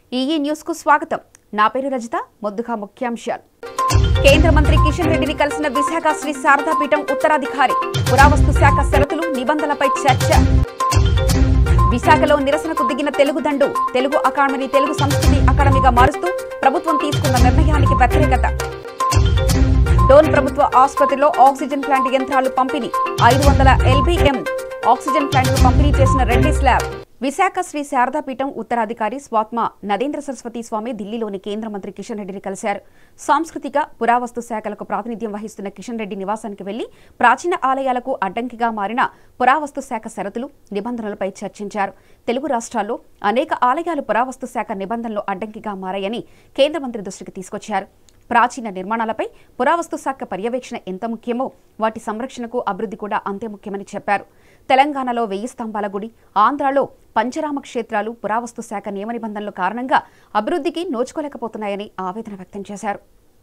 EE news కు స్వాగతం నా పేరు రజిత మొద్దుగా ముఖ్యాంశాలు కేంద్ర మంత్రి కిషన్ రెడ్డిని కలిసిన విశాఖ శ్రీ శారదాపీఠం ఉత్తరాధికారి పురావస్తు శాఖ షరతులు నిబంధనలపై చర్చ విశాఖలో నిరసనకు దిగిన తెలుగు దండు తెలుగు అకాడమీని తెలుగు సంస్కృతి అకాడమీగా మారుస్తూ ప్రభుత్వం తీసుకున్న నిర్ణయానికి వ్యతిరేకత డోన్ ప్రభుత్వ ఆసుపత్రిలో ఆక్సిజన్ ప్లాంట్ యంత్రాలు పంపిణీ ఐదు వందల ఎల్బీఎం ఆక్సిజన్ ప్లాంట్లు పంపిణీ చేసిన రెడ్డి స్లాబ్ విశాఖ శ్రీ శారదాపీఠం ఉత్తరాధికారి స్వాత్మ నరేంద్ర సరస్వతి స్వామి ఢిల్లీలోని కేంద్ర మంత్రి కిషన్ రెడ్డిని కలిశారు సాంస్కృతిక పురావస్తు శాఖలకు ప్రాతినిధ్యం వహిస్తున్న కిషన్ రెడ్డి నివాసానికి వెళ్లి ప్రాచీన ఆలయాలకు అడ్డంకిగా మారిన పురావస్తు శాఖ షరతులు నిబంధనలపై చర్చించారు తెలుగు రాష్ట్రాల్లో అనేక ఆలయాలు పురావస్తు శాఖ నిబంధనలు అడ్డంకిగా మారాయని కేంద్ర మంత్రి దృష్టికి తీసుకొచ్చారు ప్రాచీన నిర్మాణాలపై పురావస్తు శాఖ పర్యవేక్షణ ఎంత ముఖ్యమో వాటి సంరక్షణకు అభివృద్ధి కూడా అంతే ముఖ్యమని చెప్పారు తెలంగాణలో వెయ్యి స్తంభాల గుడి ఆంధ్రాలో పంచరామ క్షేత్రాలు పురావస్తు శాఖ నియమ నిబంధనల కారణంగా అభివృద్ధికి నోచుకోలేకపోతున్నాయని ఆవేదన వ్యక్తం చేశారు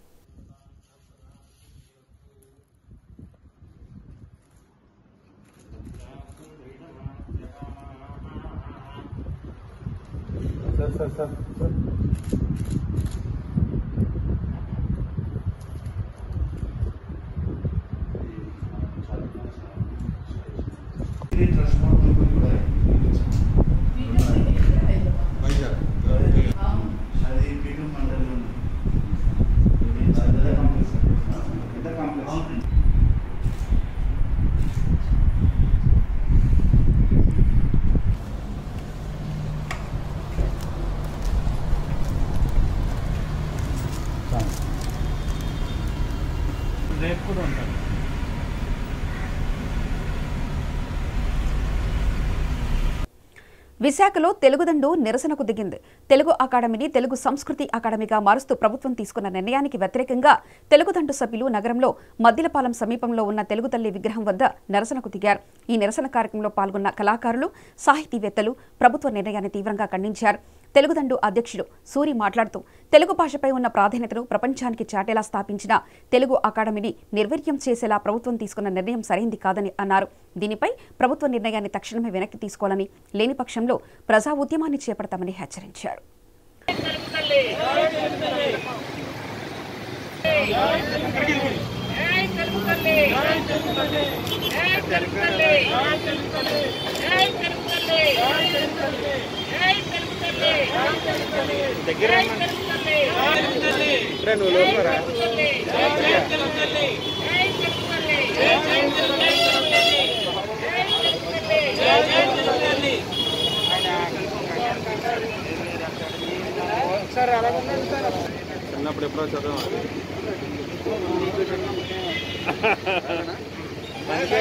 సార్ సార్ సార్ సార్ అది పీఠం మండలి పెద్ద కాంప్లెక్స్ పెద్ద కాంప్లెక్స్ రేపు కూడా ఉంటాను విశాఖలో తెలుగుదండు నిరసనకు దిగింది తెలుగు అకాడమీని తెలుగు సంస్కృతి అకాడమీగా మారుస్తూ ప్రభుత్వం తీసుకున్న నిర్ణయానికి వ్యతిరేకంగా తెలుగుదండు సభ్యులు నగరంలో మద్దిలపాలెం సమీపంలో ఉన్న తెలుగు తల్లి విగ్రహం వద్ద నిరసనకు దిగారు ఈ నిరసన కార్యక్రమంలో పాల్గొన్న కళాకారులు సాహితీవేత్తలు ప్రభుత్వ నిర్ణయాన్ని తీవ్రంగా ఖండించారు తెలుగుదండు అధ్యక్షుడు సూరి మాట్లాడుతూ తెలుగు భాషపై ఉన్న ప్రాధాన్యతను ప్రపంచానికి చాటేలా స్థాపించిన తెలుగు అకాడమీని నిర్వీర్యం చేసేలా ప్రభుత్వం తీసుకున్న నిర్ణయం సరైంది కాదని అన్నారు దీనిపై ప్రభుత్వ నిర్ణయాన్ని తక్షణమే వెనక్కి తీసుకోవాలని లేని పక్షంలో ప్రజా ఉద్యమాన్ని చేపడతామని హెచ్చరించారు దగ్గర ఇప్పుడే నువ్వు లోపలరా ఒకసారి అలా ఉండండి సార్ చిన్నప్పుడు ఎప్పుడో చదవాలి అంటే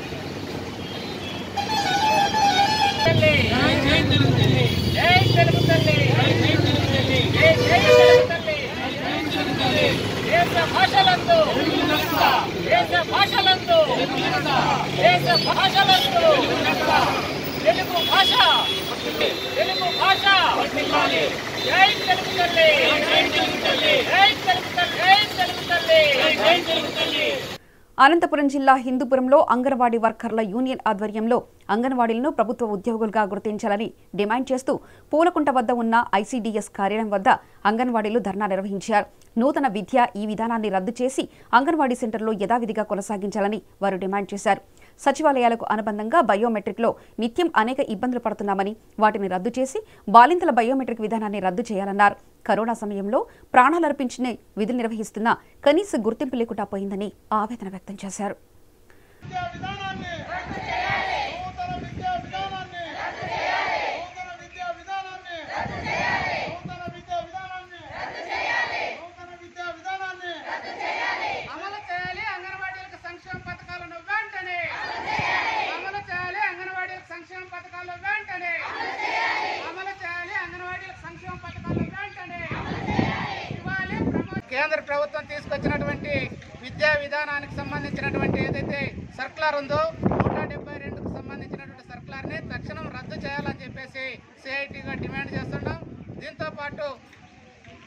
దేశ భాషలందు దేశ భాషలందు దేశ భాషలందు తెలుగు భాష తెలుగు భాష జై తెలుగు తల్లి జై తెలుగు తల్లి జై తెలుగు తల్లి జై తెలుగు తల్లి జై తెలుగు తల్లి అనంతపురం జిల్లా హిందూపురంలో అంగన్వాడీ వర్కర్ల యూనియన్ ఆధ్వర్యంలో అంగన్వాడీలను ప్రభుత్వ ఉద్యోగులుగా గుర్తించాలని డిమాండ్ చేస్తూ పూలకుంట వద్ద ఉన్న ఐసీడీఎస్ కార్యాలయం వద్ద అంగన్వాడీలు ధర్నా నిర్వహించారు నూతన విద్య ఈ విధానాన్ని రద్దు చేసి అంగన్వాడీ సెంటర్లో యథావిధిగా కొనసాగించాలని వారు డిమాండ్ చేశారు సచివాలయాలకు అనుబంధంగా బయోమెట్రిక్లో నిత్యం అనేక ఇబ్బందులు పడుతున్నామని వాటిని రద్దు చేసి బాలింతల బయోమెట్రిక్ విధానాన్ని రద్దు చేయాలన్నారు కరోనా సమయంలో ప్రాణాలర్పించిన విధులు నిర్వహిస్తున్న కనీస గుర్తింపు లేకుండా పోయిందని ఆవేదన వ్యక్తం చేశారు విద్యా విధానాన్ని నూతన విద్యా విధానాన్ని నూతన విద్యా విధానాన్ని నూతన విద్యా విధానాన్ని నూతన విద్యా విధానాన్ని అమలు చేయాలి అంగన్వాడీలకు సంక్షేమ పథకాలను వెంటనే అమలు చేయాలి అంగన్వాడీలకు సంక్షేమ పథకాలు వెంటనే అమలు చేయాలి అంగన్వాడీలకు సంక్షేమ పథకాలు వెంటనే ఇవ్వాలి ప్రమో- కేంద్ర ప్రభుత్వం తీసుకొచ్చినటువంటి విద్యా విధానానికి సంబంధించినటువంటి ఏదైతే సర్కులర్ ఉందో నూట డెబ్బై రెండుకు సంబంధించినటువంటి సర్కులర్ని తక్షణం రద్దు చేయాలని చెప్పేసి సిఐటిగా డిమాండ్ చేస్తున్నాం దీంతో పాటు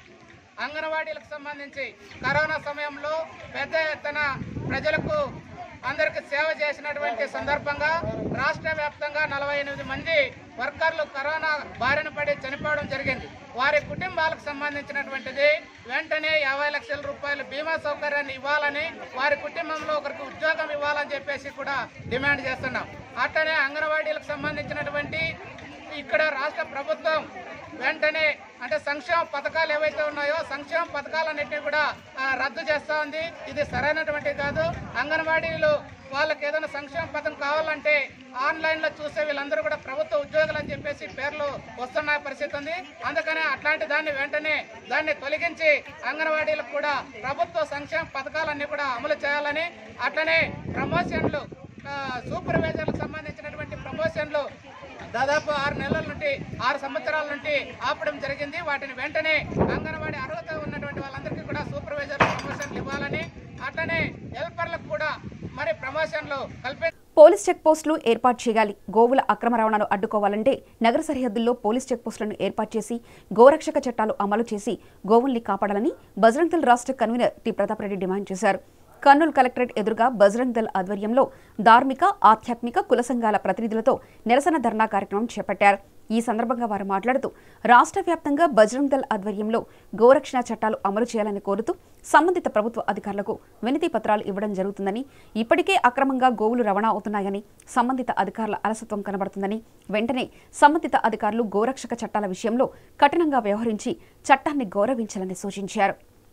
అంగన్వాడీలకు సంబంధించి కరోనా సమయంలో పెద్ద ఎత్తున ప్రజలకు అందరికి సేవ చేసినటువంటి సందర్భంగా రాష్ట్ర వ్యాప్తంగా నలభై ఎనిమిది మంది వర్కర్లు కరోనా బారిన పడి చనిపోవడం జరిగింది వారి కుటుంబాలకు సంబంధించినటువంటిది వెంటనే యాభై లక్షల రూపాయల బీమా సౌకర్యాన్ని ఇవ్వాలని వారి కుటుంబంలో ఒకరికి ఉద్యోగం ఇవ్వాలని చెప్పేసి కూడా డిమాండ్ చేస్తున్నాం అట్లనే అంగన్వాడీలకు సంబంధించినటువంటి ఇక్కడ రాష్ట్ర ప్రభుత్వం వెంటనే అంటే సంక్షేమ పథకాలు ఏవైతే ఉన్నాయో సంక్షేమ పథకాలన్నింటినీ కూడా ఆ, రద్దు చేస్తా ఉంది ఇది సరైనటువంటి కాదు అంగన్వాడీలు వాళ్ళకి ఏదైనా సంక్షేమ పథకం కావాలంటే ఆన్లైన్ లో చూసే వీళ్ళందరూ కూడా ప్రభుత్వ ఉద్యోగులు అని చెప్పేసి పేర్లు వస్తున్న పరిస్థితి ఉంది అందుకనే అట్లాంటి దాన్ని వెంటనే దాన్ని తొలగించి అంగన్వాడీలకు కూడా ప్రభుత్వ సంక్షేమ పథకాలన్నీ కూడా అమలు చేయాలని అట్లనే ప్రమోషన్లు ఆ, సూపర్వైజర్లకు సంబంధించినటువంటి ప్రమోషన్లు దాదాపు ఆరు నెలల నుండి ఆరు సంవత్సరాల నుండి ఆపడం జరిగింది వాటిని వెంటనే అంగన్వాడీ అర్హత ఉన్నటువంటి వాళ్ళందరికీ కూడా సూపర్వైజర్ ప్రమోషన్లు ఇవ్వాలని అట్లనే హెల్పర్లకు కూడా మరి ప్రమోషన్లు కల్పి పోలీస్ చెక్ పోస్టులు ఏర్పాటు చేయాలి గోవుల అక్రమ రవాణాను అడ్డుకోవాలంటే నగర సరిహద్దుల్లో పోలీస్ చెక్ పోస్టులను ఏర్పాటు చేసి గోరక్షక చట్టాలు అమలు చేసి గోవుల్ని కాపాడాలని బజరంగ్ దళ్ రాష్ట్ర convener T Pratap Reddy demand చేశారు కర్నూలు కలెక్టరేట్ ఎదురుగా బజరంగ్ దళ్ ఆధ్వర్యంలో ధార్మిక ఆధ్యాత్మిక కుల సంఘాల ప్రతినిధులతో నిరసన ధర్నా కార్యక్రమం చేపట్టారు ఈ సందర్భంగా వారు మాట్లాడుతూ రాష్ట్ర వ్యాప్తంగా బజరంగ్ దళ్ ఆధ్వర్యంలో గోరక్షణ చట్టాలు అమలు చేయాలని కోరుతూ సంబంధిత ప్రభుత్వ అధికారులకు వినతి పత్రాలు ఇవ్వడం జరుగుతుందని ఇప్పటికే అక్రమంగా గోవులు రవాణా అవుతున్నాయని సంబంధిత అధికారుల అలసత్వం కనబడుతుందని వెంటనే సంబంధిత అధికారులు గోరక్షక చట్టాల విషయంలో కఠినంగా వ్యవహరించి చట్టాన్ని గౌరవించాలని సూచించారు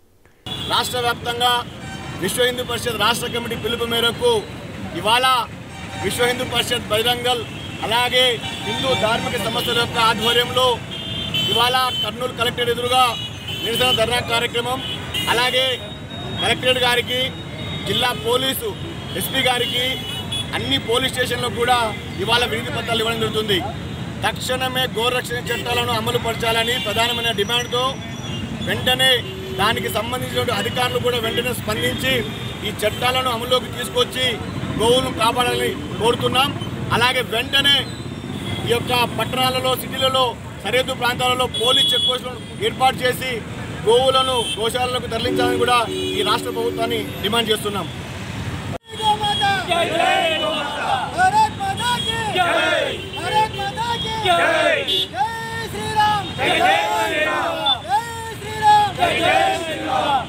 రాష్ట్ర వ్యాప్తంగా విశ్వ హిందూ పరిషత్ రాష్ట్ర కమిటీ పిలుపు మేరకు ఇవాళ విశ్వ హిందూ పరిషత్ బజరంగల్ అలాగే హిందూ ధార్మిక సంస్థల యొక్క ఆధ్వర్యంలో ఇవాళ కర్నూలు కలెక్టరేట్ ఎదురుగా నిరసన ధర్నా కార్యక్రమం అలాగే కలెక్టరేట్ గారికి జిల్లా పోలీసు ఎస్పీ గారికి అన్ని పోలీస్ స్టేషన్లో కూడా ఇవాళ వినతి పత్రాలు ఇవ్వడం జరుగుతుంది తక్షణమే గోరక్షణ చట్టాలను అమలు పరచాలని ప్రధానమైన డిమాండ్తో వెంటనే దానికి సంబంధించిన అధికారులు కూడా వెంటనే స్పందించి ఈ చట్టాలను అమల్లోకి తీసుకొచ్చి గోవులను కాపాడాలని కోరుతున్నాం అలాగే వెంటనే ఈ యొక్క పట్టణాలలో సిటీలలో సరిహద్దు ప్రాంతాలలో పోలీస్ చెక్ పోస్టులను ఏర్పాటు చేసి గోవులను గోశాలలకు తరలించాలని కూడా ఈ రాష్ట్ర ప్రభుత్వాన్ని డిమాండ్ చేస్తున్నాం भारत माता की भारत माता की जय श्री राम जय श्री राम जय श्री राम जय श्री राम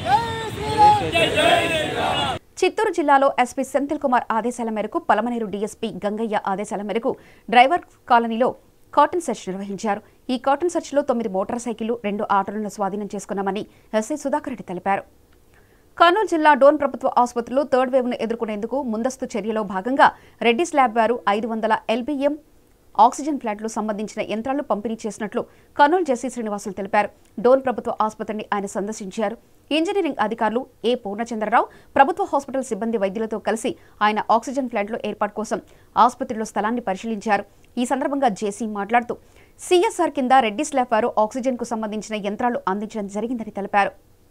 जय श्री राम చిత్తూరు జిల్లాలో ఎస్పీ సెంథిల్ కుమార్ ఆదేశాల మేరకు పలమనేరు డీఎస్పీ గంగయ్య ఆదేశాల మేరకు డ్రైవర్ కాలనీలో కాటన్ సెర్చ్ నిర్వహించారు ఈ కాటన్ సెర్చ్లో తొమ్మిది మోటార్ సైకిళ్లు రెండు ఆటోలను స్వాధీనం చేసుకున్నామని ఎస్ఐ సుధాకర్ రెడ్డి తెలిపారు కర్నూలు జిల్లా డోన్ ప్రభుత్వ ఆసుపత్రిలో థర్డ్ వేవ్ ను ఎదుర్కొనేందుకు ముందస్తు చర్యలో భాగంగా రెడ్డిస్ ల్యాబ్ వారు ఐదు వందల ఎల్బీఎం ఆక్సిజన్ ప్లాంట్లు సంబంధించిన యంత్రాలు పంపిణీ చేసినట్లు కర్నూలు జెస్సీ శ్రీనివాసులు తెలిపారు డోన్ ప్రభుత్వ ఆసుపత్రిని ఆయన సందర్శించారు ఇంజనీరింగ్ అధికారులు ఏ పూర్ణచంద్రరావు ప్రభుత్వ హాస్పిటల్ సిబ్బంది వైద్యులతో కలిసి ఆయన ఆక్సిజన్ ప్లాంట్లో ఏర్పాటు కోసం ఆసుపత్రిలో స్థలాన్ని పరిశీలించారు ఈ సందర్భంగా జేసీ మాట్లాడుతూ సీఎస్ఆర్ కింద రెడ్డిస్ ల్యాబ్ వారు ఆక్సిజన్కు సంబంధించిన యంత్రాలు అందించడం జరిగిందని తెలిపారు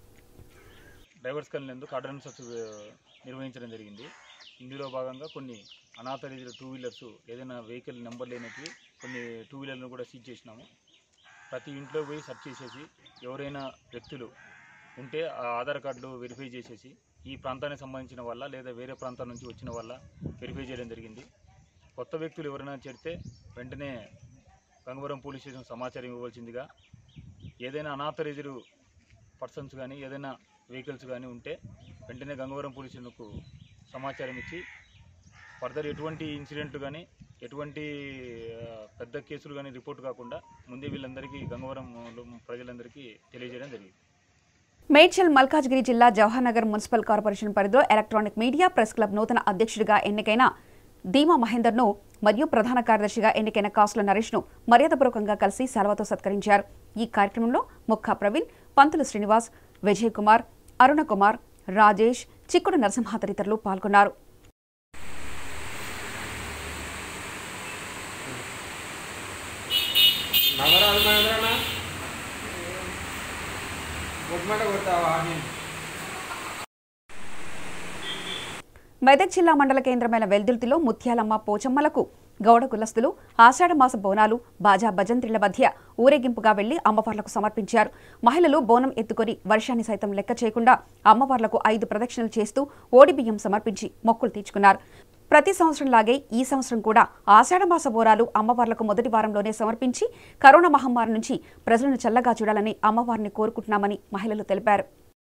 డ్రైవర్స్ కలిగినందుకు అటెండెన్స్ నిర్వహించడం జరిగింది ఇందులో భాగంగా కొన్ని అనాథరైజ్డ్ టూ వీలర్స్ ఏదైనా వెహికల్ నెంబర్ లేనవి కొన్ని టూ వీలర్లను కూడా సీజ్ చేసినాము ప్రతి ఇంట్లో పోయి సెర్చ్ చేసేసి ఎవరైనా వ్యక్తులు ఉంటే ఆ ఆధార్ కార్డులు వెరిఫై చేసేసి ఈ ప్రాంతానికి సంబంధించిన వల్ల లేదా వేరే ప్రాంతాల నుంచి వచ్చిన వల్ల వెరిఫై చేయడం జరిగింది కొత్త వ్యక్తులు ఎవరైనా చేరితే వెంటనే గంగవరం పోలీస్ స్టేషన్ సమాచారం ఇవ్వవలసిందిగా ఏదైనా అనాథరైజ్డ్ పర్సన్స్ కానీ ఏదైనా వెహికల్స్ కానీ ఉంటే వెంటనే గంగవరం పోలీస్ స్టేషన్కు సమాచారం ఇచ్చి ఫర్దర్ ఎటువంటి ఇన్సిడెంట్ కానీ ఎటువంటి ఆ, పెద్ద కేసులు కానీ రిపోర్ట్ కాకుండా ముందే వీళ్ళందరికీ గంగవరం ప్రజలందరికీ తెలియజేయడం జరిగింది మేడ్చల్ మల్కాజ్గిరి జిల్లా జవహర్నగర్ మున్సిపల్ కార్పొరేషన్ పరిధిలో ఎలక్ట్రానిక్ మీడియా ప్రెస్ క్లబ్ నూతన అధ్యక్షుడిగా ఎన్నికైన ధీమా మహేందర్ను మరియు ప్రధాన కార్యదర్శిగా ఎన్నికైన కాసుల నరేష్ను మర్యాదపూర్వకంగా కలిసి సెలవుతో సత్కరించారు ఈ కార్యక్రమంలో ముఖా ప్రవీణ్ పంతులు శ్రీనివాస్ విజయ్ కుమార్ అరుణ కుమార్ రాజేష్ చిక్కుడు నరసింహ తదితరులు పాల్గొన్నారు మెదక్ జిల్లా మండల కేంద్రమైన వెల్దుర్తిలో ముత్యాలమ్మ పోచమ్మలకు గౌడ కులస్తులు ఆషాఢమాస బోనాలు బాజా భజంత్రిల మధ్య ఊరేగింపుగా వెళ్లి అమ్మవార్లకు సమర్పించారు మహిళలు బోనం ఎత్తుకొని వర్షాన్ని సైతం లెక్క చేయకుండా అమ్మవార్లకు ఐదు ప్రదక్షిణలు చేస్తూ ఓడిబియ్యం సమర్పించి మొక్కులు తీర్చుకున్నారు ప్రతి సంవత్సరంలాగే ఈ సంవత్సరం కూడా ఆషాఢమాస బోరాలు అమ్మవార్లకు మొదటి వారంలోనే సమర్పించి కరోనా మహమ్మారి నుంచి ప్రజలను చల్లగా చూడాలని అమ్మవారిని కోరుకుంటున్నామని మహిళలు తెలిపారు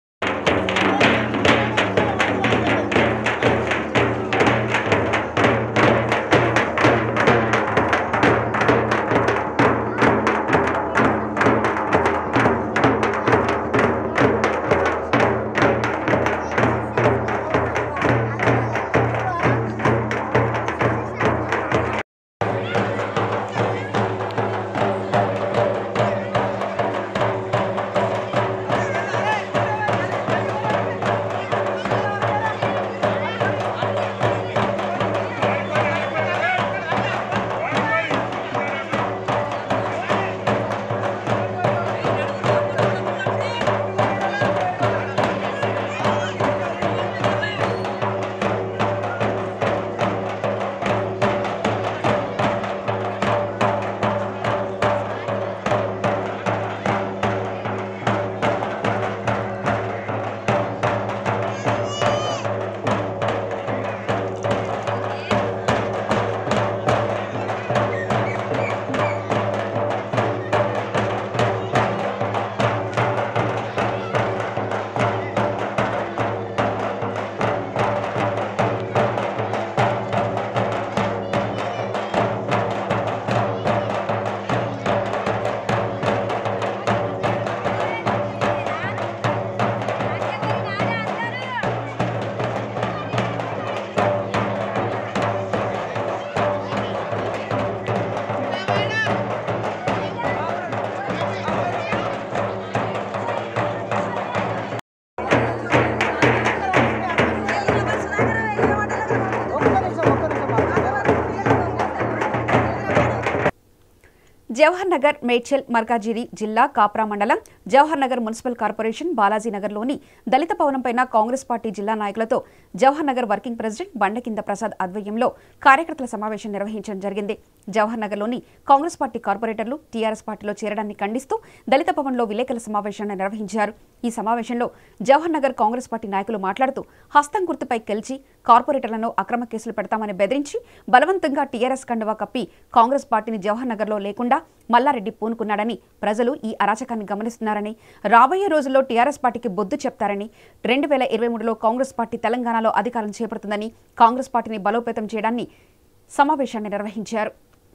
జవహర్ నగర్ మేడ్చల్ మర్కాజిరి జిల్లా కాప్రా మండలం జవహర్ నగర్ మున్సిపల్ కార్పొరేషన్ బాలాజీ నగర్లోని దళిత భవనంపైన కాంగ్రెస్ పార్టీ జిల్లా నాయకులతో జవహర్ నగర్ వర్కింగ్ ప్రెసిడెంట్ బండకింద ప్రసాద్ ఆధ్వర్యంలో కార్యకర్తల సమావేశం నిర్వహించడం జరిగింది జవహర్ నగర్లోని కాంగ్రెస్ పార్టీ కార్పొరేటర్లు టీఆర్ఎస్ పార్టీలో చేరడాన్ని ఖండిస్తూ దళిత భవన్లో విలేకరుల సమావేశాన్ని నిర్వహించారు ఈ సమావేశంలో జవహర్ నగర్ కాంగ్రెస్ పార్టీ నాయకులు మాట్లాడుతూ హస్తం గుర్తుపై గెలిచి కార్పొరేటర్లను అక్రమ కేసులు పెడతామని బెదిరించి బలవంతంగా టీఆర్ఎస్ కండువా కప్పి కాంగ్రెస్ పార్టీని జవహర్ నగర్లో లేకుండా మల్లారెడ్డి పూనుకున్నాడని ప్రజలు ఈ అరాచకాన్ని గమనిస్తున్నారని రాబోయే రోజుల్లో టీఆర్ఎస్ పార్టీకి బొద్దు చెప్తారని రెండు వేల ఇరవై మూడులో కాంగ్రెస్ పార్టీ తెలంగాణలో అధికారం చేపడుతుందని కాంగ్రెస్ పార్టీని బలోపేతం చేయడాన్ని సమావేశాన్ని నిర్వహించారు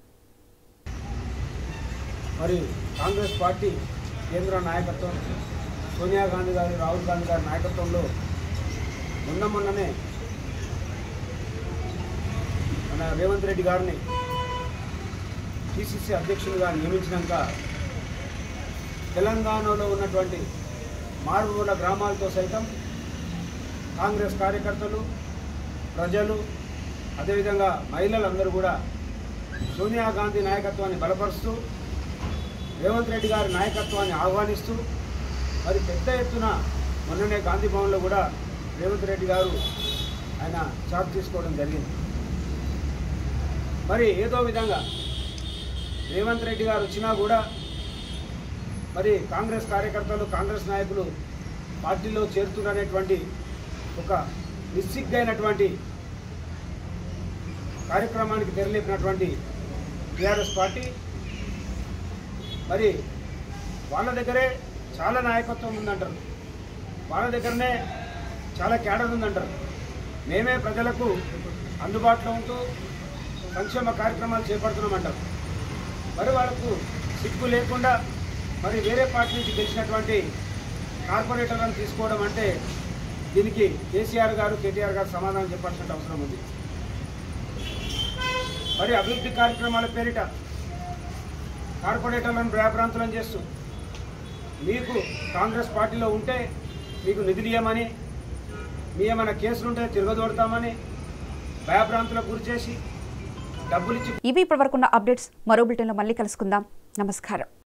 మరి కాంగ్రెస్ పార్టీ కేంద్ర నాయకత్వం సోనియా గాంధీ గారి రాహుల్ గాంధీ గారి నాయకత్వంలో మొన్న మొన్ననే మన రేవంత్ రెడ్డి గారిని పిసిసి అధ్యక్షులుగా నియమించినాక తెలంగాణలో ఉన్నటువంటి మారుమూల గ్రామాలతో సైతం కాంగ్రెస్ కార్యకర్తలు ప్రజలు అదేవిధంగా మహిళలందరూ కూడా సోనియా గాంధీ నాయకత్వాన్ని బలపరుస్తూ రేవంత్ రెడ్డి గారి నాయకత్వాన్ని ఆహ్వానిస్తూ మరి పెద్ద ఎత్తున మొన్ననే గాంధీ భవన్లో కూడా రేవంత్ రెడ్డి గారు ఆయన చార్జ్ తీసుకోవడం జరిగింది మరి ఏదో విధంగా రేవంత్ రెడ్డి గారు వచ్చినా కూడా మరి కాంగ్రెస్ కార్యకర్తలు కాంగ్రెస్ నాయకులు పార్టీలో చేరుతున్నటువంటి ఒక నిస్సిగ్గైనటువంటి కార్యక్రమానికి తెరలేపినటువంటి టీఆర్ఎస్ పార్టీ మరి వాళ్ళ దగ్గరే చాలా నాయకత్వం ఉందంటారు వాళ్ళ దగ్గరనే చాలా క్యాడర్ ఉందంటారు మేమే ప్రజలకు అందుబాటులో ఉంటూ సంక్షేమ కార్యక్రమాలు చేపడుతున్నామంటారు మరి వాళ్ళకు సిగ్గు లేకుండా మరి వేరే పార్టీ నుంచి గెలిచినటువంటి కార్పొరేటర్లను తీసుకోవడం అంటే దీనికి కేసీఆర్ గారు కేటీఆర్ గారు సమాధానం చెప్పాల్సిన అవసరం ఉంది మరి అభివృద్ధి కార్యక్రమాల పేరిట కార్పొరేటర్లను భయభ్రాంతులను చేస్తూ మీకు కాంగ్రెస్ పార్టీలో ఉంటే మీకు నిధులు ఇవ్వమని మీ ఏమైనా కేసులు ఉంటే తిరగదోడతామని భయభ్రాంతులకు గురి చేసి డబ్బులు ఇచ్చి ఇవి ఇప్పటివరకున్న అప్డేట్స్ మరో బులెటిన్లో మళ్ళీ కలుసుకుందాం నమస్కారం